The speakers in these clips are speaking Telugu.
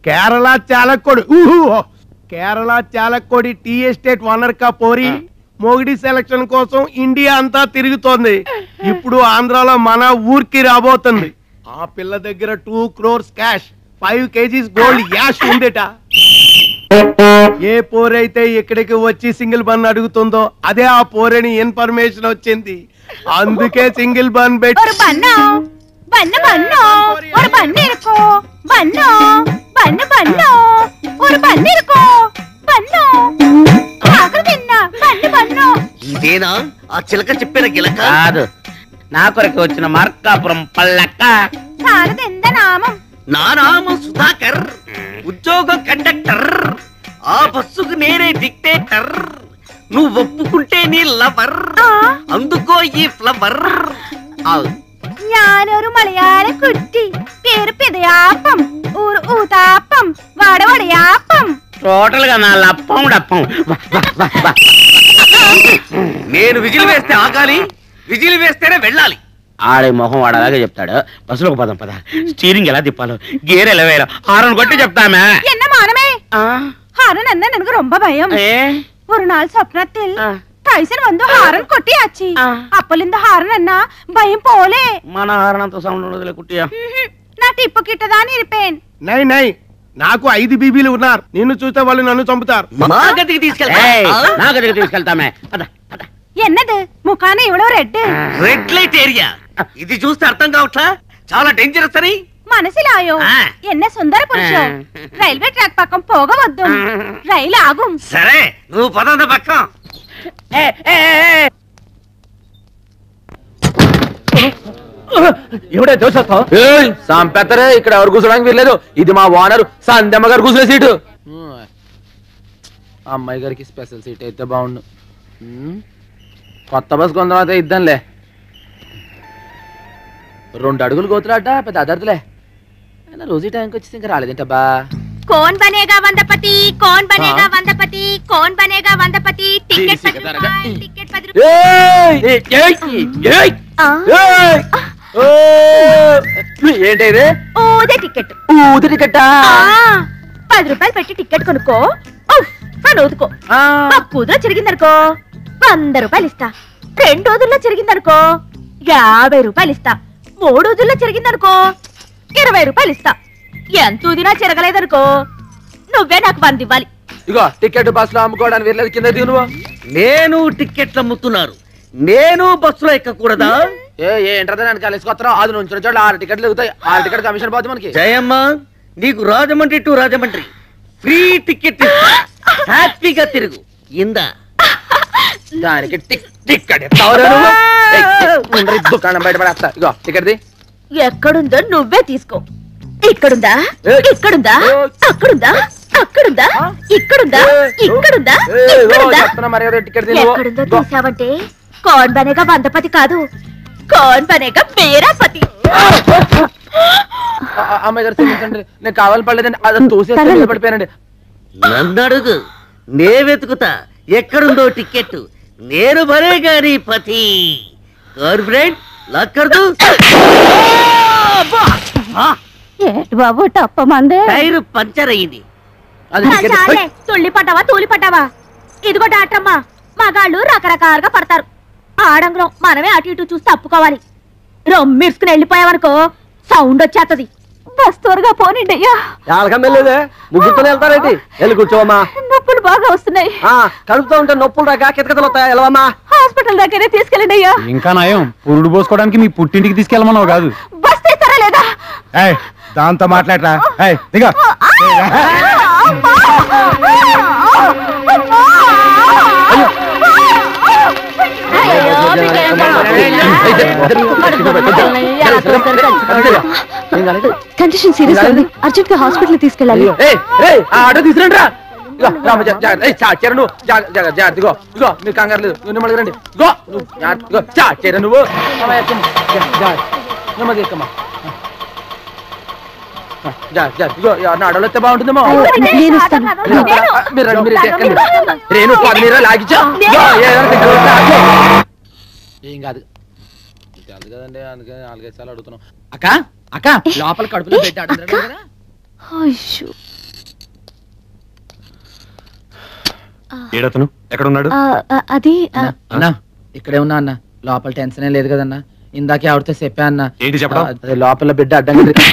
కేరళ చాలక్కోడి ఊహు Kerala Chalakudy tea estate owner కా పోరి మోగిడి సెలక్షన్ కోసం ఇండియా అంతా తిరుగుతోంది ఇప్పుడు ఆంధ్రాలో మన ఊరికి రాబోతుంది ఆ పిల్ల దగ్గర two crores cash five kgs gold యాష్ ఉందిట ఏ పోరైతే ఇక్కడికి వచ్చి సింగిల్ బన్ అడుగుతుందో అదే ఆ పోరని ఇన్ఫర్మేషన్ వచ్చింది అందుకే సింగిల్ బన్ ஒரு పెట్టి பண்ணோ பண்ணு பண்ணோ ஒரு பண்ணு இருக்கும் பண்ணோ பண்ணு பண்ணோ ஒரு பண்ணு இருக்கும் பண்ணோ ఆకలి తిన్నా పన్ను పన్ను ఇదేనా ఆ చిలక చెప్పిన గిలక కాదు నా కొరకు వచ్చిన మార్కాపురం పల్లక్క సారదెంద నామం నా నామం సుధాకర్ ఉద్యోగం కండక్టర్ ఆ బస్సుకు నేనే డిక్టేటర్ నువ్వు ఒప్పుకుంటే నీ లవర్ ఆ అందుకో ఈ ఫ్లవర్ ఆ, ഞാനൊരു മലയാള കുട്ടി പേര് പിതയാപ്പം ഊർ ഊതാപ്പം വടവടയാപ്പം టోటల్ గా నా లప్పం డప్పం వా, వా, వా, వా. నేను విజిల్ వేస్తే ఆగాలి విజిల్ వేస్తేనే వెళ్ళాలి ఆడే మొహం వాడు అలాగే చెప్తాడు బస్సులోకి పదం పద స్టీరింగ్ ఎలా తిప్పాలో గేర్ ఎలా వేయాలో హారన్ కొట్టి చెప్తామే என்ன மானமே ஹாரன் என்ன எனக்கு ரொம்ப பயம் ఏ? ஒரு நாள் சொப்னத்தில் ఆ. டைசன் வந்து హారన్ కొట్టియాచి ఆ. అప్పలింద హారన్ అన్న భయం పోలే మన హారన్ అంత సౌండ్ ఉండదులే కుట్టియా మ్హూ. నా టిప్పు కిట్టదాని ఇరిపేన్ నై నై నాకు ఐదు బీబీలు ఉన్నారు నిన్ను చూస్తే వాళ్ళు నన్ను చంపుతారు మా గదికి తీసుకెళ్తా ఏయ్, నా గదికి తీసుకెళ్తామే పద పద ఎన్నది ముఖాన ఇవ్వడం రెడ్ రెడ్ లైట్ ఏరియా ఇది చూస్తే అర్థం కావట్లా చాలా డేంజరస్ అని మనసిలాయో ఆ. ఎన్న సుందర పురుషం ఆ. రైల్వే ట్రాక్ పక్కం పోగవద్దు రైలు ఆగుం సరే నువ్వు పదంత పక్కం ఏ, ఏ, ఏ, ఏ. ఎవడే దోషస్తావు సంపెత్తరే ఇక్కడ ఎవరు కూర్చోడానికి వీల్లేదు ఇది మా ఓనర్ సంధ్యమ్మ గారు కూర్చునే సీటు అమ్మాయి గారికి స్పెషల్ సీట్ అయితే బాగుండు ఉమ్, కొత్త బస్ కొంత అయితే ఇద్దాంలే రెండు అడుగులు కోతులాట పెద్ద అదర్థలే అయినా రోజు ఈ టైంకి వచ్చేసి ఇంకా రాలేదేంటబ్బా कौन बनेगा वंदपति कौन बनेगा वंदपति कौन बनेगा वंदपति टिकट తీసి पद కదా రూపాయలు, రగా. టికెట్ పది రూపాయలు. ఏయ్! ఏయ్! ఏయ్! ఆ, ఏయ్! ఓయ్! ఏంటి ఇది ఊదే టికెట్ ఊది టికెట్టా ఆ, పది రూపాయలు పెట్టి టికెట్ కొనుక్కో ఉఫ్, అని ఊదుకో ఆ. ఒక్క ఊదులో చెరిగిందనుకో వంద రూపాయలు ఇస్తా రెండు ఊదుల్లో చెరిగిందనుకో యాభై రూపాయలు ఇస్తా మూడు ఊదుల్లో చెరిగిందనుకో ఇరవై రూపాయలు ఇస్తా ఎంత ఊదినా చెరగలేదనుకో నువ్వే నాకు వంద ఇవ్వాలి ఇగో టికెట్ బస్ లో అమ్ముకోవడానికి వెళ్ళలేదు కింద దిగు నువ్వు నేను టిక్కెట్లు అమ్ముతున్నారు నేను బస్సులో ఎక్కకూడదా ఏ ఏంటది నేను కలిసికొత్తరా అది నుంచి చోట్ల ఆరు టికెట్లు ఎగుతాయి ఆరు టికెట్ కమిషన్ పోతుంది మనకి జయమ్మ నీకు Rajahmundry to Rajahmundry free ticket ఇస్తా. హ్యాపీగా తిరుగు ఇందా దానికి టిక్ టికెట్ ఎత్తావురా నువ్వు ఏయ్, ఏయ్, ముందర ఈ దుకాణం బయట పడేస్తా ఇగో టికెట్ ది ఎక్కడుందో నువ్వే తీసుకో ఇక్కడుందా ఏయ్. ఇక్కడుందా ఏయ్. అక్కడుందా అక్కడుందా ఆ? ఇక్కడుందా ఏయ్. ఇక్కడుందా ఏయ్, ఇగో ఇక్కడుందా చెప్తున్నా మర్యాద టికెట్ ది నువ్వు ఎక్కడుందో ఇగో. తీసావంటే కౌన్ బనేగా వందపతి కాదు కౌన్ బనేగా బేరాపతి ఆ, ఆ, అమ్మాయి గారు క్షమించండి నేను కావాలి పడలేదండి అది తోసేస్తే మీద పడిపోయానండి నన్ను అడుగు నే వెతుకుతా ఎక్కడుందో టికెట్ నేను భలే గాని పతి కార్పొరేట్ లక్కర్దు ఏటి బాబు టప్పమందే టైర్ పంచర్ అయింది అది టికెట్ చాలే తుళ్ళి పడ్డావా తూలి పడ్డావా ఇదిగో డాక్టరమ్మ మగాళ్ళు రకరకాలుగా పడతారు ఆడంగురం మనమే అటు ఇటు చూసి తప్పుకోవాలి రొమ్మిర్సుకుని వెళ్ళిపోయావనుకో సౌండ్ వచ్చేస్తది బస్ త్వరగా పోనిండి అయ్యా వెళ్ళలేదే ముగ్గురుతో వెళ్తారేంటి వెళ్ళి కూర్చోవమ్మా నొప్పులు బాగా వస్తున్నాయి ఆ, కడుపుతో ఉంటే నొప్పులు రాక కితకతలు వస్తాయి వెళ్ళవమ్మా హాస్పిటల్ దగ్గరే తీసుకెళ్ళండి అయ్యా ఇంకా నయం పురుడు పోసుకోవడానికి మీ పుట్టింటికి తీసుకెళ్ళమన్నావు కాదు బస్ తీస్తారా లేదా ఏయ్, దాంతో మాట్లాడరా ఏయ్, దిగో కండిషన్ సీరియస్ ఉంది అర్జెంట్ గా హాస్పిటల్ తీసుకెళ్ళాలి ఏయ్, ఏయ్, ఆ ఆటో తీసుకురండి రా ఇగో, రామ, జా- జా- ఏయ్, చా, చీర నువ్వు జా- జా- జాగ్రత్త, ఇగో ఇగో మీరు కంగారు లేదు నువ్వు నెమ్మదిగా రండి ఇగో నువ్వు జాగ్రత్త, ఇగో చా చీర నువ్వు అమ్మ, ఎక్కమ్మ. జా- జా- నెమ్మది ఎక్కమ్మా ఆ, జా జా ఇగో ఎవరిని ఆడోళ్ళు వస్తే బాగుంటుందేమో నేను వస్తాను. ఆ, మీరు రండి మీరు ఎక్కండి రేణు పది నీరు లాగిచ్చా ఇగో, ఏదైనా దగ్గర ఉంటే ఆగు. ఏం కాదు తెలుసు కదండి అందుకే నాలుగైదు సార్లు అడుగుతున్నాం అక్క అక్క లోపల కడుపులో పెట్టి ఆడుతున్నాడు కదా అయ్యో ఏడతను ఎక్కడున్నాడు అది అన్నా, అన్నా ఇక్కడే ఉన్నా అన్న లోపల టెన్షన్ లేదు కదన్నా ఇందాకే ఆవిడతో చెప్పా అన్న ఏంటి చెప్పడం? ఆ, అదే లోపల బిడ్డ అడ్డంగా తిరిగి-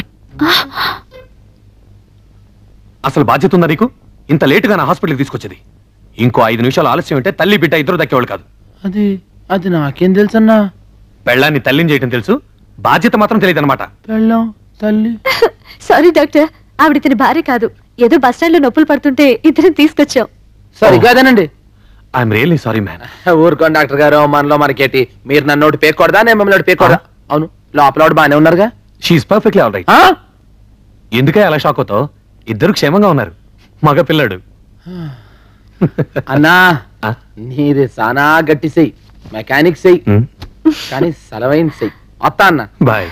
అసలు బాధ్యత ఉందా నీకు ఇంత లేటుగా నా హాస్పిటల్కి తీసుకొచ్చేది ఇంకో ఐదు నిమిషాలు ఆలస్యం అంటే తల్లి బిడ్డ ఇద్దరు దక్కేవాళ్ళు కాదు అది అది నాకేం తెలుసు అన్నా పెళ్ళాన్ని తల్లిని చేయటం తెలుసు బాధ్యత మాత్రం తెలియదు అనమాట పెళ్ళాం తల్లి సారీ డాక్టర్ ఆవిడ ఇతని భార్య కాదు ఏదో బస్ స్టాండ్ లో నొప్పులు పడుతుంటే ఇద్దరం తీసుకొచ్చాం సరిగ్గా అదేనండి ఐఎమ్ రియల్లీ సారీ మ్యాన్ ఊరుకోండి డాక్టర్ గారు మనలో మనకేటి మీరు నన్ను ఒకటి పేకూడదా నేను మిమ్మల్ని ఒకటి పేకూడదా అవును లోపల ఒకటి బాగానే ఉన్నారుగా షీఈ్ పర్ఫెక్ట్లీ ఆల్ రైట్ ఆ? ఎందుకే అలా షాక్ అవుతావు ఇద్దరు క్షేమంగా ఉన్నారు మగ పిల్లాడు అన్నా ఆ? నీది సానా గట్టి సెయ్యి మెకానిక్ సెయ్యి ఉమ్, కానీ సెలవైన సెయ్యి వస్తా అన్న బాయ్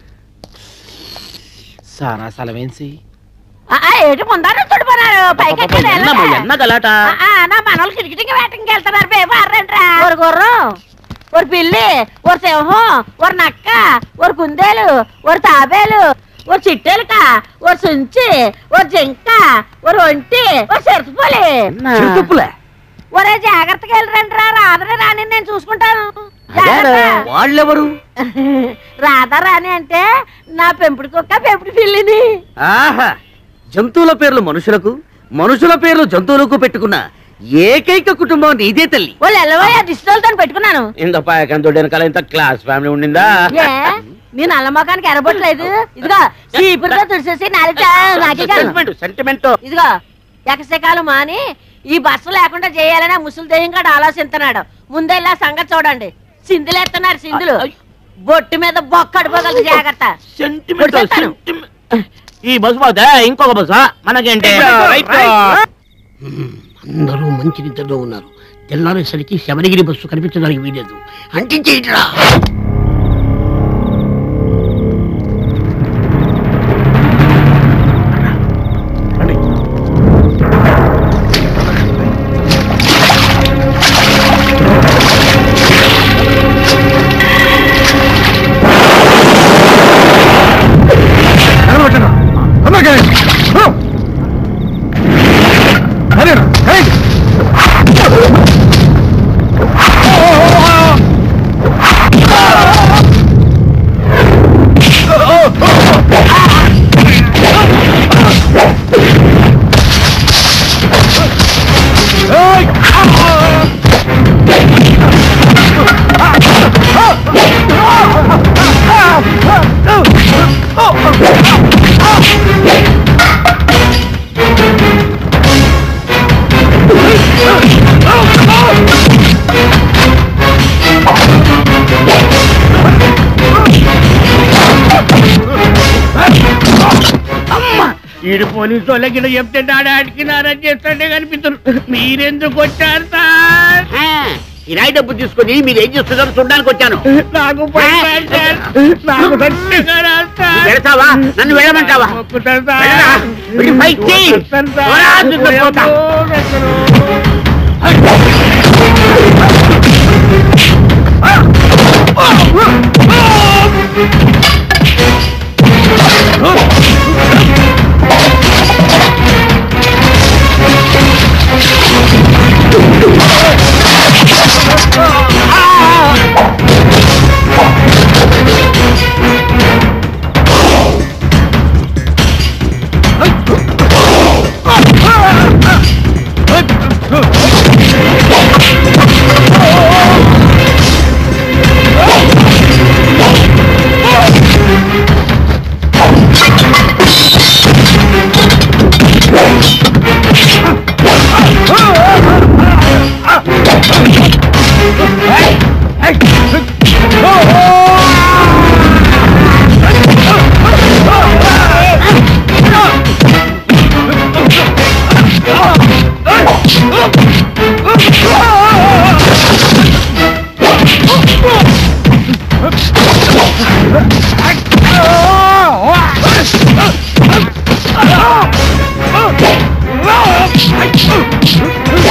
సానా సెలవైన సెయ్యి ఏటి ముందర తుడిపోనారు పైకి ఎక్కేది ఎన్నమ్మా, వెళ్ళరా? ఎన్న గలాట ఆ, ఆ, నా మనోళ్ళు కిటికీకి వేటకి వెళ్తున్నారు బేబా అర్రంట్రా ఒక గుర్రం ఒక పిల్లి ఒక సింహం ఒక నక్క ఒక కుందేలు ఒక తాబేలు ఒక చిట్టెలుక ఒక సుంచి ఒక జింక ఒక ఒంటి ఒక చెరుపులి చిరుతుప్పులే ఒరే జాగ్రత్తగా వెళ్ళరండి రా రాధని రాని నేను చూసుకుంటాను జాగ్రత్త. వాళ్ళెవరు రాధా రాని అంటే నా పెంపుడు కుక్క పెంపుడు పిల్లిని ఆహా జంతువుల పేర్లు మనుషులకు మనుషుల పేర్లు జంతువులకు పెట్టుకున్న ఏకైక కుటుంబం నీదే తల్లి వాళ్ళు ఎల్లవయ్యా దిష్టితో పెట్టుకున్నాను ఇంత పాయకంతో వెనకాల ఇంత క్లాస్ ఫ్యామిలీ ఉండిందా ఏ నీ నల్ల మొఖానికి ఎరబొట్లేదు ఇదిగో చీపురుతో తుడిసేసి నాలుగు నాకే కాదు. సెంటిమెంట్ సెంటిమెంట్ ఇదిగో ఎకసెకాలు మాని ఈ బస్సు లేకుండా చేయాలని ఆ ముసలి దెయ్యం కూడా ఆలోచిస్తున్నాడు ముందెల్లా సంగతి చూడండి సింధులు ఎత్తున్నారు సింధులు బొట్టు మీద బొక్క అడిపోగలదు జాగ్రత్త సెంటిమెంట్ కొట్టేస్తాను. ఈ బస్సు పోతే ఇంకొక బస్సు మనకేంటి రైట్ అందరూ మంచి నిద్రలో ఉన్నారు తెల్లారేసరికి శబరిగిరి బస్సు కనిపించడానికి వీలేదు అంటించేయట్రా ఈడు పోలీసు వాళ్ళకి ఇలా చెప్తే డాడాడికి నారాజ్ చేస్తాడే కనిపిస్తుంది మీరెందుకు వచ్చారు సార్ కిరాయి డబ్బు తీసుకొని మీరు ఏం చేస్తున్నారో చూడడానికి వచ్చాను నాకు పైసలు సార్. నాకు సత్యంగా రాదు సార్. వెళతావా నన్ను వెళ్ళమంటావా మొక్కుతాను సార్. వెళ్ళరా? వెళ్ళి ఫైట్ చెయ్యి. వస్తాను సార్. పోరా, దున్నపోతా.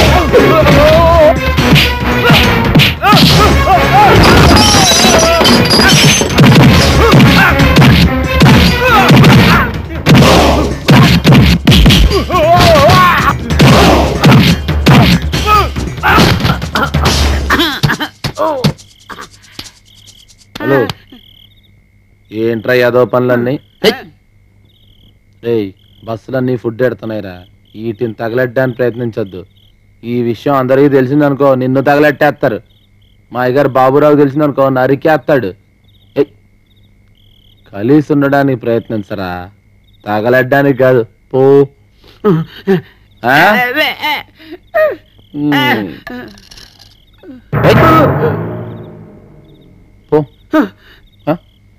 Oh! హలో ఏంట్రా యాదో పనులన్నీ రేయ్ బస్సులన్నీ ఫుడ్ ఎడుతున్నాయిరా వీటిని తగలెట్టడానికి ప్రయత్నించొద్దు ఈ విషయం అందరికీ తెలిసిందనుకో నిన్ను తగలెట్టేస్తారు మా అయ్యగారు బాబురావు తెలిసిందనుకో నరికేస్తాడు ఏయ్ కలిసి ఉండడానికి ప్రయత్నించరా తగలెట్టడానికి కాదు పో ఆ? ఉమ్. ఏయ్. పో ఆ?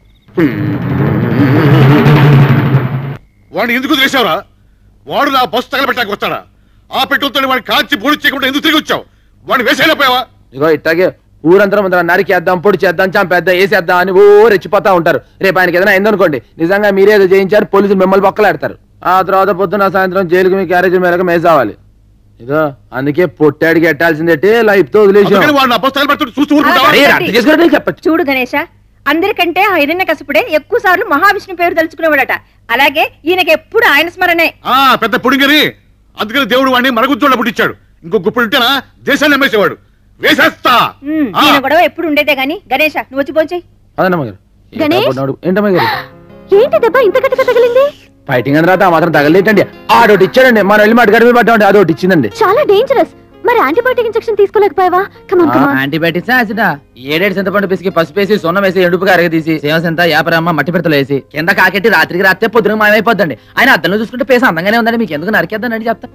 వాడిని ఎందుకు వదిలేసావురా వాడు నా బస్సు తగలబెట్టాక వస్తాడా ఆ పెట్రోల్తో వాడిని కాల్చి పొడి చేయకుండా ఎందుకు తిరిగి వచ్చావు వాడిని వేసేయలేకపోయావా ఇగో ఇట్టాగే ఊరంతా ముందర నరికేద్దాం పొడి చేద్దాం చంపేద్దాం వేసేద్దాం అని ఓ రెచ్చిపోతా ఉంటారు రేపు ఆయనకి ఏదైనా అయిందనుకోండి నిజంగా మీరే ఏదో చేయించారు పోలీసులు మిమ్మల్ని బొక్కలాడతారు ఆ తర్వాత పొద్దున్న సాయంత్రం జైలుకి మీ క్యారేజ్ మేరకు మేసావాలి ఇదో అందుకే పొట్టాడికి ఎట్టాల్సిందేటి లైఫ్ తో వదిలేసాం అందుకని వాడు నా బస్సు తగలబెట్టు చూస్తూ ఊరుకుంటావా అరే, రద్దు చేసుకున్నట్టే చెప్పచ్చు చూడు గణేష అందరికంటే ఆ హిరణ్య కసుపుడే ఎక్కువ సార్లు మహావిష్ణు పేరు తలుచుకునేవాడట అలాగే ఈయనకి ఎప్పుడు ఆయన స్మరణే ఆ పెద్ద పుడింగని అందుకని దేవుడు వాడిని మరగుజ్జోళ్ళ పుట్టించాడు ఇంకో గుప్పుడు ఉంటేనా దేశాన్ని అమ్మేసేవాడు వేసేస్తా ఉమ్, ఆ. ఈయన గొడవ ఎప్పుడు ఉండేదే గాని గణేష నువ్వు వచ్చి పోంచేయి అదన్నమ్మ గారు గణేష్? ఏంటమ్మ గారు ఏంటి దెబ్బ ఇంత గట్టిగా తగిలింది ఫైటింగ్ అని తర్వాత ఆ మాత్రం తగలేటండి ఆడోటి ఇచ్చాడండి మనం వెళ్ళి మాట గడిపి పట్టామండి అదొకటి ఇచ్చిందండి చాలా డేంజరస్ మరి యాంటీబయాటిక్ ఇంజెక్షన్ తీసుకోలేకపోయావా కమాన్ కమాన్ యాంటీబయాటిక్స్ యాసిడ్ ఏడేడు చింతపండు పిసికి పసుపు వేసి సొన్నం వేసి ఎండుపుగా అరగదీసి సేవసంత యాపరమ్మ మట్టి పెడతలు వేసి కింద కాకెట్టి రాత్రికి రాత్రే పొద్దున మాయమైపోద్దండి ఆయన అద్దంలో చూసుకుంటే పేస అందంగానే ఉందండి మీకు ఎందుకు నరికేద్దానండి చెప్తా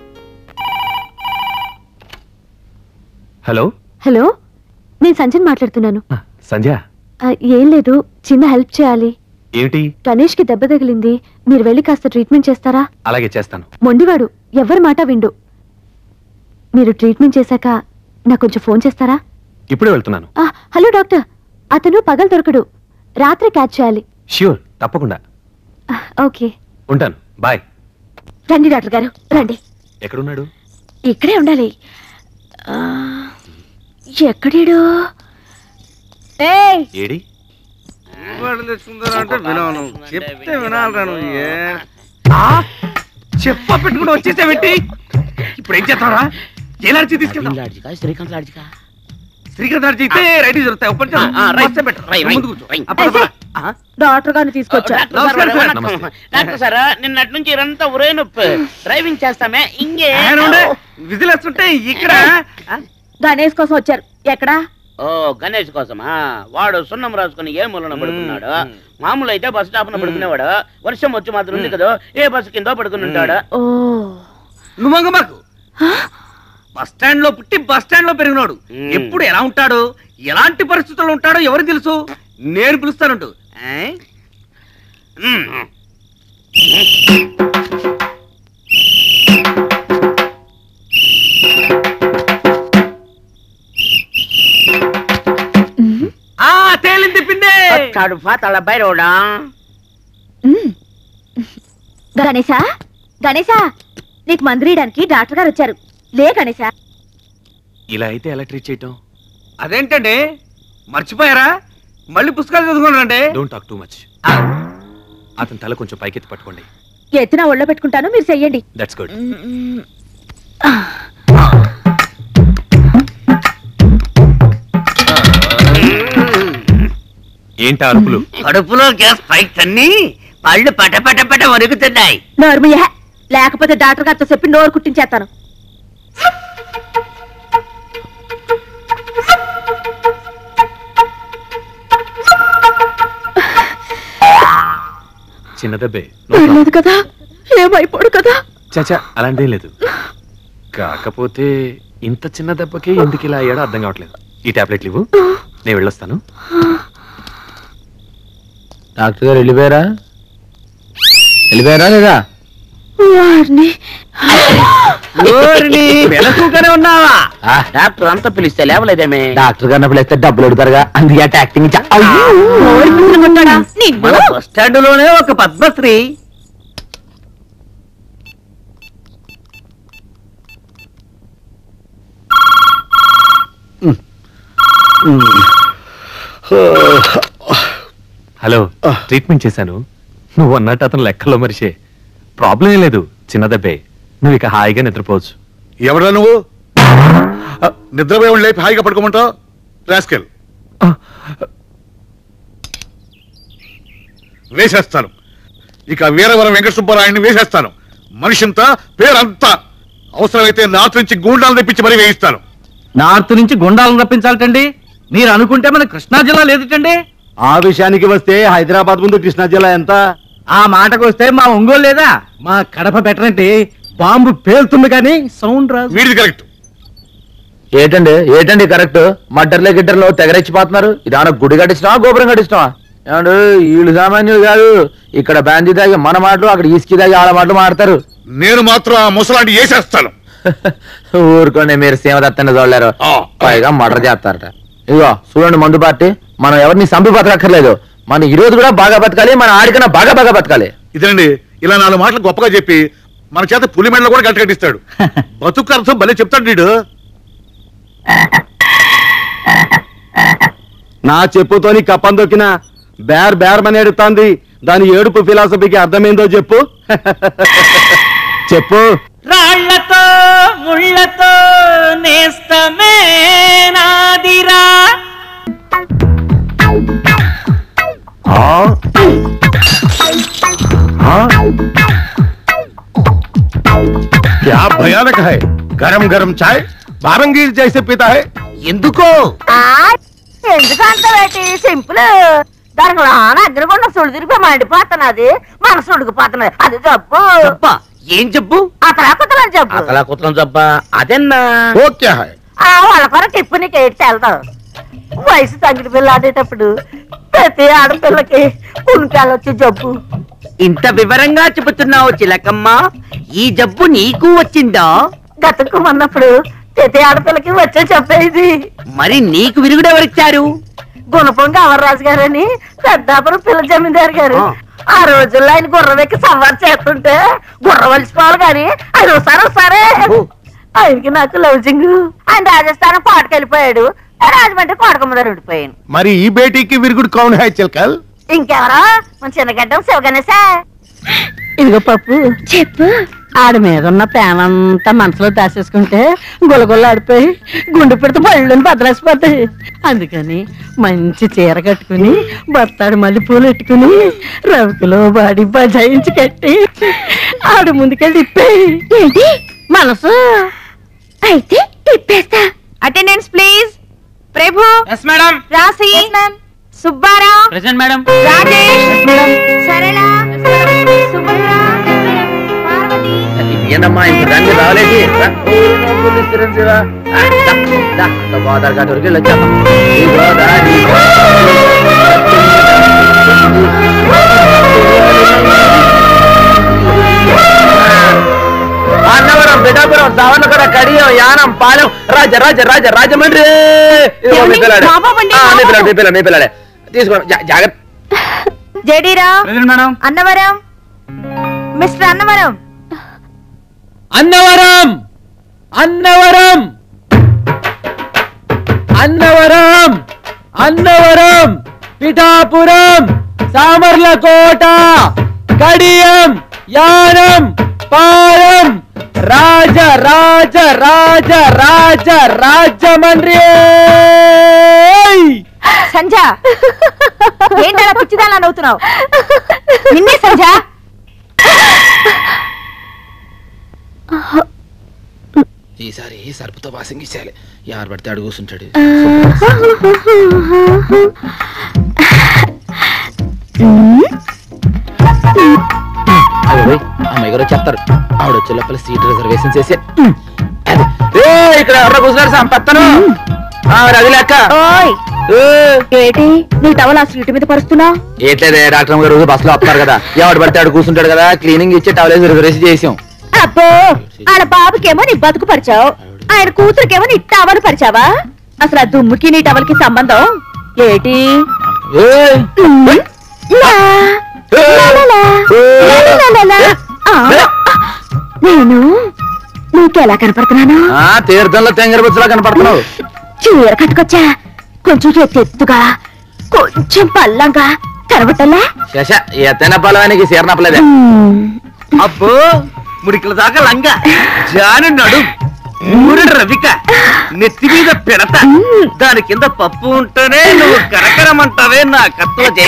హలో హలో నేను సంజయ్ మాట్లాడుతున్నాను ఆ, సంధ్య ఆ, ఏం లేదు చిన్న హెల్ప్ చేయాలి ఏమిటి గణేష్ కి దెబ్బ తగిలింది మీరు వెళ్ళి కాస్త ట్రీట్మెంట్ చేస్తారా అలాగే చేస్తాను మొండివాడు ఎవరి మాట విండు మీరు ట్రీట్మెంట్ చేశాక నాకు కొంచెం ఫోన్ చేస్తారా ఇప్పుడే వెళ్తున్నాను ఆ, హలో డాక్టర్ అతను పగలు దొరకడు రాత్రి క్యాచ్ చేయాలి ష్యూర్ తప్పకుండా ఆ, ఓకే ఉంటాను బాయ్ రండి డాక్టర్ గారు రండి ఎక్కడున్నాడు ఇక్కడే ఉండాలి ఆ, ఎక్కడీడు ఏయ్ ఏడి వాడు తెచ్చుకుంటారంటే వినవను చెప్తే వినాలరా నువ్వు ఏ చెప్ప పెట్టుకుని వచ్చేసావేంటి ఇప్పుడు ఏం చేస్తావరా జైలాడిచి తీసుకెళ్తాం లాడ్జికా శ్రీకాంత్ లాడ్జికా శ్రీకాంత్ గారు చేస్తే రైట్ జరుగుతాయి ఒప్పటి ఆ, ఆ, రైట్. రై, రై, రై. డాక్టర్ గారిని తీసుకొచ్చా డాక్టర్ సార్, నమస్తే. డాక్టర్ సార్ నిన్నటి నుంచి ఇదంతా ఒరే నొప్పి డ్రైవింగ్ చేస్తామే ఇంకే విజిల్ వేస్తుంటే ఇక్కడ గణేష్ కోసం వచ్చారు ఎక్కడా ఓ గణేష్ కోసమా వాడు సున్నం రాసుకుని ఏ మూలన పడుకున్నాడు మామూలు అయితే బస్ స్టాప్ పడుకునేవాడు వర్షం వచ్చి మాత్రం ఉంది కదా ఏ బస్సు కింద పడుకుని ఉంటాడు ఓ నువ్వు మాకు బస్ స్టాండ్ లో పుట్టి బస్ స్టాండ్ లో పెరిగినాడు మ్మ్. ఎప్పుడు ఎలా ఉంటాడు ఎలాంటి పరిస్థితుల్లో ఉంటాడో ఎవరు తెలుసు నేను పిలుస్తానంటు ఏ? మ్మ్. ఆ తేలింది పిండే కడుపా తల బైరోడా మ్మ్. గణేశ గణేశ నీకు మందురీయడానికి డాక్టర్ గారు వచ్చారు లే గణేశ ఇలా అయితే ఎలా ట్రీట్ చేయటం అదేంటండి మర్చిపోయారా మళ్ళీ పుస్తకాలు చదువుకున్నారండి డోంట్ టాక్ టూ మచ్ అతని తల కొంచెం పైకెత్తి పట్టుకోండి ఎత్తున ఒళ్ళో పెట్టుకుంటాను మీరు చెయ్యండి దట్స్ గుడ్ ఏంటి ఆ అరుపులు కడుపులో గ్యాస్ పైకి తన్ని పళ్ళు పట పట పట వరుగుతున్నాయి నోర్మయ్య లేకపోతే డాక్టర్ గారితో చెప్పి నోరు కుట్టించేస్తాను చిన్న దెబ్బే పర్లేదు కదా ఏమైపోడు కదా చచా అలాంటిదేం లేదు కాకపోతే ఇంత చిన్న దెబ్బకి ఎందుకు ఇలా అయ్యాడో అర్థం కావట్లేదు ఈ టాబ్లెట్లు ఇవ్వు నేను వెళ్ళొస్తాను డాక్టర్ గారు వెళ్ళిపోయారా వెళ్ళిపోయారా లేదా వారిని వెనకూగానే ఉన్నావా ఆ, డాక్టర్ అంతా పిలిస్తే లేవలేదేమే డాక్టర్ గారిని పిలిస్తే డబ్బులు అడుగుతారుగా అందుకే అట్ట యాక్టింగ్ ఇచ్చా నోరు పుచ్చులు కొట్టాడా నిన్ను మన బస్ స్టాండ్ లోనే ఒక పద్మశ్రీ హలో ట్రీట్మెంట్ చేశాను నువ్వు అన్నట్టు అతను లెక్కలో మరిషే ప్రాబ్లం ఏం లేదు చిన్న దెబ్బే నువ్వు ఇక హాయిగా నిద్రపోవచ్చు ఎవరా నువ్వు నిద్రపోయి లేపి హాయిగా పడుకోమంటావు రాస్కెల్ వేసేస్తాను ఇక వీరవరం వెంకట సుబ్బరాయుడిని వేసేస్తాను మనిషంతా పేరంతా అవసరమైతే నార్త్ నుంచి గూండాలు తెప్పించి మరీ వేయిస్తాను నార్త్ నుంచి గుండాలను రప్పించాలటండి మీరు అనుకుంటే మన కృష్ణా జిల్లా లేదుటండి ఆ విషయానికి వస్తే హైదరాబాద్ ముందు కృష్ణా జిల్లా ఎంత ఆ మాటకు వస్తే మా ఒంగోలు లేదా మా కడప బెటర్ బాంబు పేలుతుంది కానీ సౌండ్ రాదు వీడిది కరెక్ట్ ఏటండి ఏటండి కరెక్ట్ మడ్డర్లే గిడ్డర్లో తెగరెచ్చిపోతున్నారు ఇదాన గుడి కట్టించినా గోపురం కట్టించినా ఏమండు వీళ్ళు సామాన్యులు కాదు ఇక్కడ బ్యాంజీ దాగి మన మాటలు అక్కడ ఇసుకి దాగి ఆడ మాటలు మాడతారు నేను మాత్రం ఆ ముసలాంటి వేసేస్తాను ఊరుకోండి మీరు సీమదత్తని చూడలేరు ఆ. పైగా మర్డర్ చేస్తారట ఇదిగో చూడండి మందు పార్టీ మనం ఎవరిని సంపి బతకక్కర్లేదు మన ఈ రోజు కూడా బాగా బతకాలి మన ఆడికన్నా బాగా బాగా బతకాలి ఇదండి ఇలా నాలుగు మాటలు గొప్పగా చెప్పి మన చేత పులి మెడలో కూడా గంట కట్టిస్తాడు బతుకు అర్థం భలే చెప్తాడు వీడు నా చెప్పుతోని కప్పం దొక్కిన బేర్ బేర్ అని ఎడుతాంది దాని ఏడుపు ఫిలాసఫీకి అర్థమైందో చెప్పు చెప్పు రాళ్లతో ముళ్ళతో నేస్తమే నాదిరా क्या भयानक है गरम गरम चाय बारंगीर जैसे पीता है ఎందుకో ఎందుకు అంత వేటి సింపుల్ దానికి నాన్న అగ్నిగుండ సుడి తిరిగి మండిపోతున్నది మనసు ఉడికిపోతున్నది అది జబ్బు చెప్పా ఏం చెప్పు అతలా కుతలని జబ్బు అతలా కుతలం తప్ప అదెన్నా वो क्या है ఆ వాళ్ళ కొర టిప్పు నీకు ఏడ్చి వెళ్తావు వయసు తగ్గిన పిల్ల ఆడేటప్పుడు ప్రతి ఆడపిల్లకి పుణ్కాలు వచ్చి జబ్బు ఇంత వివరంగా చెబుతున్నావు చిలకమ్మ ఈ జబ్బు నీకు వచ్చిందా గతుక్కుమన్నప్పుడు ప్రతి ఆడపిల్లకి వచ్చే చెప్పేది మరి నీకు విరుగుడెవరిచ్చారు గుణపం గవర్రాజు గారని పెద్దాపురం పిల్ల జమీందారు గారు ఆ. ఆ రోజుల్లో ఆయన గుర్రం ఎక్కి సవారు చేస్తుంటే గుర్రం వలిసిపోవాలి కానీ ఆయన ఒకసారి ఒకసారే ఆయనకి నాకు లవ్జింగ్ ఆయన రాజస్థానం పాటకెళ్ళిపోయాడు రాజమండ్రి కోటకమ్మదారు ఉండిపోయాను మరి ఈ బేటీకి విరుగుడు కౌన్ హై చిల్కల్ ఇంకెవరో మన చిన్నగడ్డం శివగణేశా ఇదిగో పప్పు చెప్పు ఆడి మీద ఉన్న ప్రేమంతా మనసులో దాచేసుకుంటే గులగుల్ల ఆడిపోయి గుండె పెడితే పళ్ళని బదలేసిపోతాయి అందుకని మంచి చీర కట్టుకుని బత్తాడు మళ్ళీ పూలు పెట్టుకుని రవికిలో బాడి బజాయించి కట్టి ఆడు ముందుకెళ్ళి ఇప్పేయి ఏంటి మనసు అయితే తిప్పేస్తా attendance please Prabhu yes madam రాసి సుబ్బారావు ప్రెసెంట్ మేడం రాజేష్ సరళ సుభద్ర పార్వతి ఏంటమ్మా ఇప్పుడు రండి రాలేదు ఆధార్ కార్డు వరకు వెళ్ళొచ్చాము ఇదిగో దారి. అన్నవరం బిడ్డాపురం సావర్లకడ కడియం యానం పాలెం రాజ రాజ రాజ రాజమండ్రి ఇదిగో మీ ఏమండి? పిల్లాడే. మా బాబండి, ఆ, మా మీ పిల్లాడే, బాబు. మీ పిల్లాడే, మీ పిల్లాడే తీసుకో జా- జాగ్రత్త Jadirao present madam Annavaram mister Annavaram Annavaram Annavaram Annavaram Annavaram Pithapuram Samarlakota Kadiyam Yanam పారం రాజ రాజ రాజ రాజ రాజమండ్రి సంజ ఏంటలా పిచ్చిదాలా నవ్వుతున్నావు నిన్నే సంజ ఈసారి సరుపుతో వాసింగ్ ఇచ్చేయాలి ఎవరు పడితే అడుగు కూర్చుంటాడు అయ్యో అమ్మాయి గారు చెప్తారు ఆవిడ వచ్చే లోపల సీట్ రిజర్వేషన్ చేసి అది. ఏ, ఇక్కడ ఎవరో కూర్చున్నారు సంపత్తను ఆవిడ అది లెక్క ఓయ్ ఏ, ఏంటి నీ టవల్ ఆ సీటు మీద పరుస్తున్నావు ఏట్లేదే డాక్టర్ గారు రోజు బస్సులో వస్తారు కదా ఎవడు పడితే ఆడు కూర్చుంటాడు కదా క్లీనింగ్ ఇచ్చి టవల్ రిజర్వేషన్ చేసాం అబ్బో ఆడ బాబుకేమో నీ బతుకు పరిచావు ఆయన కూతురికేమో నీ టవల్ పరిచావా అసలు ఆ దుమ్ముకి నీ టవల్ కి సంబంధం ఏటి ఏయ్, లా, లా, లా, లా, లా, లా, లా, లా. ఆ, నేను నీకెలా కనపడుతున్నాను ఆ తీర్థంలో తెంగర బుచ్చలా కనపడుతున్నావు చీర కట్టుకొచ్చా కొంచెం ఎత్తు ఎత్తుగా కొంచెం పల్లంగా కనబట్టలే శశ ఎత్తైన పొలవానికి సీరనప్పలేదే అబ్బో ముడికల దాకా లంగా జాను నడు ఊరడు రవిక నెత్తి మీద పిడత దాని కింద పప్పు ఉంటేనే నువ్వు కరకరమంటావే నా కత్తువ జైమ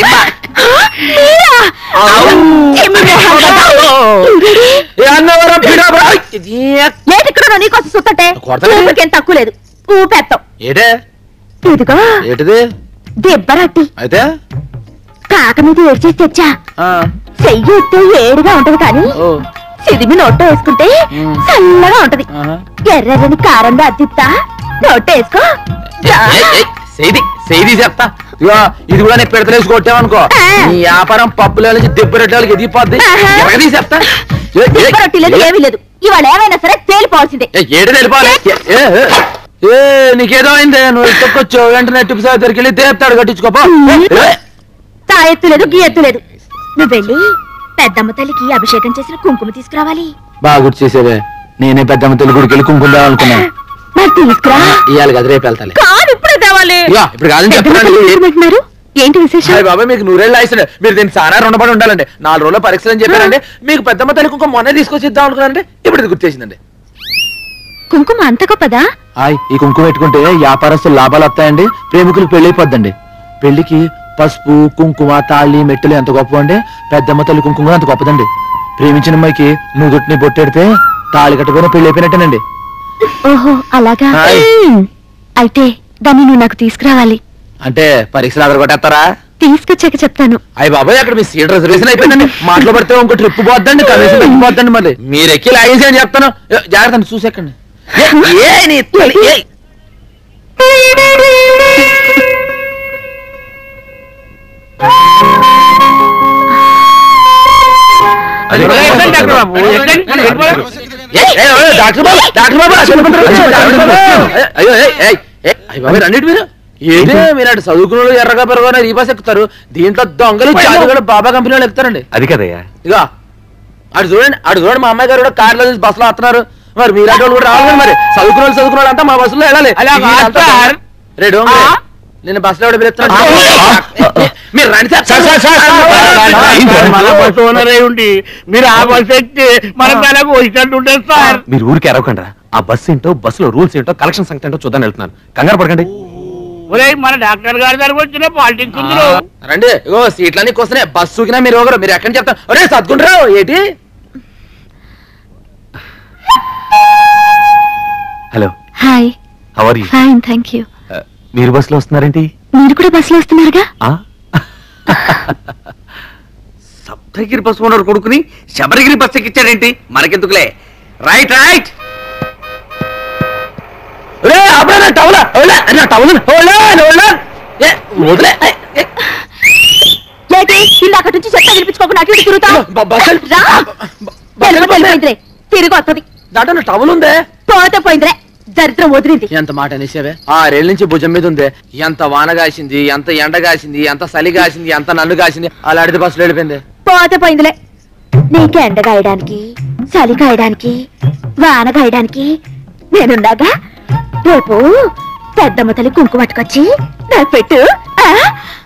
మీరా? చిమ్మి మొహం. ఏ అన్నవరం పీడాబరా. ఇది ఏటిక్కడ నీకోసం సుత్తటే కొడతావే? ఊపిరికేం తక్కువ లేదు ఊపెత్తాం ఏటే ఇదిగో ఏటిది దెబ్బరట్టి అయితే కాక మీద ఏడ్చేసి తెచ్చా ఆ, చెయ్యి ఎత్తే ఏడుగా ఉంటది కానీ ఓ సిదిమి నోట్లో వేసుకుంటే చల్లగా ఉంటది ఆహా. ఎర్రని కారంగా అద్దిస్తా నోట్లో వేసుకో ఏయ్, ఏయ్, సేది సేది చెప్తా ఇగో ఇది కూడా నీకు పెడతలేసి కొట్టావనుకో ఆ. నీ వ్యాపారం పప్పుల నుంచి దెబ్బరెట్టాలకి ఎదిగిపోద్ది ఆహా. ఎరగది చెప్తా ఏ, ఏ, దెబ్బ రొట్టి లేదు ఏ, ఏమీ లేదు ఇవాళ ఏమైనా సరే తేలిపోవాల్సిందే ఏ, ఏడు వెళ్ళిపోవాలి ఏ, ఏ, ఏ. ఏ నీకేదో అయిందే నువ్వు ఇష్టకొచ్చు వెంటనే టిప్పు సార్ దగ్గరికి వెళ్ళి దేపుతాడు కట్టించుకోపో ఏ, తా ఎత్తు లేదు గీ ఎత్తు లేదు నువ్వు వెళ్ళి పెద్దమ్మ తల్లికి అభిషేకం చేసిన కుంకుమ తీసుకురావాలి బాగా గుర్తు చేసేవే నేనే పెద్దమ్మ తెలుగు గుడికి వెళ్ళి కుంకుమ తేవాలనుకున్నా మరి తీసుకురా ఇవాళ కదా రేపు వెళ్తాలి కాదు ఇప్పుడే తేవాలి ఇగో, ఇప్పుడు కాదని పెద్దమ్మ చెప్తున్నాను తల్లి తీసుకుమంటున్నారు? ఏంటి విశేషం అయ్య బాబాయ్ మీకు నూరేళ్ళు ఆయిస్తుంది మీరు దీన్ని సారా రుణపడి ఉండాలండి నాలుగు రోజులు పరీక్షలు అని చెప్పారండి మీకు పెద్దమ్మ తల్లి కుంకుమ మొన్నే తీసుకొచ్చి ఇద్దాం అనుకున్నానండి ఇప్పుడు ఇది గుర్తేసిందండి కుంకుమ అంత గొప్పదా హాయ్ ఈ కుంకుమ పెట్టుకుంటే వ్యాపారస్తులు లాభాలు వస్తాయండి ప్రేమికులకు పెళ్లి అయిపోద్దండి పెళ్లికి పసుపు కుంకుమ తాళి మెట్టెలు ఎంత గొప్ప అండి పెద్దమ్మ తల్లి కుంకుమ కూడా అంత గొప్పదండి ప్రేమించిన అమ్మాయికి నువ్వు దుట్టిని బొట్టెడితే తాళి కట్టుకుని పెళ్లి అయిపోయినట్టేనండి ఓహో అలాగా హాయ్. మ్మ్. అయితే దాన్ని నువ్వు నాకు తీసుకురావాలి అంటే పరీక్షలు అదర కొట్టేస్తారా తీసుకొచ్చాక చెప్తాను అయ్యి బాబాయ్ అక్కడ మీ సీట్ రిజర్వేషన్ అయిపోయిందండి మాటలు పడితే ఇంకో ట్రిప్ పోద్దండి కమిషన్ తగ్గిపోద్దండి మళ్ళీ మీరు ఎక్కి లాగేసి అని చెప్తాను ఏ, జాగ్రత్త అండి, చూసేకండి ఏ, ఏ, నీ తల్లి, ఏ. అదే ఎక్కండి డాక్టర్ బాబు, ఎక్కండి. ఏ, ఏ, ఏ, డాక్టర్ బాబు డాక్టర్ బాబు అసలు మంత్రం వచ్చాడు, డాక్టర్ బాబు. ఏ, అయ్యో ఏ, ఏ, ఏ, అయ్య బాబాయ్ రండి మీరు ఏంటి మీరు అటు చదువుకున్న వాళ్ళు ఎర్రగా పెరగన ఈ బస్ ఎక్కుతారు దీంట్లో దొంగలు చాలుగలు బాబా కంపెనీ వాళ్ళు ఎక్కుతారండి అది కదయ్యా ఇక అటు చూడండి అటు చూడండి మా అమ్మాయి గారు కూడా కార్లో చూసి బస్సులో వస్తున్నారు మరి మీరు అటు వాళ్ళు కూడా రావాలి కదా మరి చదువుకున్న వాళ్ళు చదువుకున్న వాళ్ళు అంతా మా బస్సులో వెళ్ళాలి అలా కాదు మీరంతా సార్. రే డోంగ్రే, ఆ? నేను బస్సులో ఎవడు పిలుస్తున్నాడు మీరు రండి సార్ మన బస్సు ఓనర్ అయి ఉండి మీరు ఆ బస్సు ఎక్కితే మన తలకు వచ్చినట్టు ఉంటుంది సార్ మీరు ఊరికి అరవకండి ఆ బస్ ఏంటో బస్సులో రూల్స్ ఏంటో కలెక్షన్ సంగతి ఏంటో చూద్దాం వెళ్తున్నాను కంగారు పడకండి ఒరేయ్ మన డాక్టర్ గారి దగ్గరకు వచ్చిన పాలిటిక్స్ ఉంది రండి ఇగో సీట్లన్నీ వస్తున్నాయి బస్సు సూకినా మీరు ఒకరు మీరు ఎక్కడ చెప్తారు ఒరే సర్దుకుంటారు ఏంటి hello hi how are you fine thank you మీరు బస్సులో వస్తున్నారేంటి మీరు కూడా బస్సులో వస్తున్నారుగా ఆ? సప్తగిరి బస్సు ఓనర్ కొడుకుని శబరిగిరి బస్సు ఎక్కించాడేంటి మనకెందుకులే రైట్ రైట్ ఒరే అప్పుడే నా టవల ఓలా నా టవల ఓలా ఓలా ఏ వదిలే ఏ, ఏ, ఏంటి ఇందాక నుంచి చెత్త వినిపించుకోకుండా అటు ఇటు తిరుగుతావు బ- బస్సు వెళ్ళి- రా. బ- బస్సు తెలుగు వెళ్ళిపోయింది. తెలిపోయిందిలే తిరిగి వస్తుంది దాంట్లో నా టవల్ ఉందే పోతే పోయిందిలే దరిద్రం వదిలింది ఎంత మాట అనేసావే ఆరేళ్ళ నుంచి భుజం మీద ఉంది ఎంత వాన కాసింది ఎంత ఎండ కాసింది ఎంత చలి కాసింది ఎంత నన్ను కాసింది అలా అడితే బస్సులో వెళ్ళిపోయింది పోతే పోయిందిలే నీకు ఎండ కాయడానికి చలి కాయడానికి వాన కాయడానికి నేనుండగా రేపు పెద్దమ్మ తల్లి కుంకుమ పట్టుకొచ్చి నాకు పెట్టు ఆ?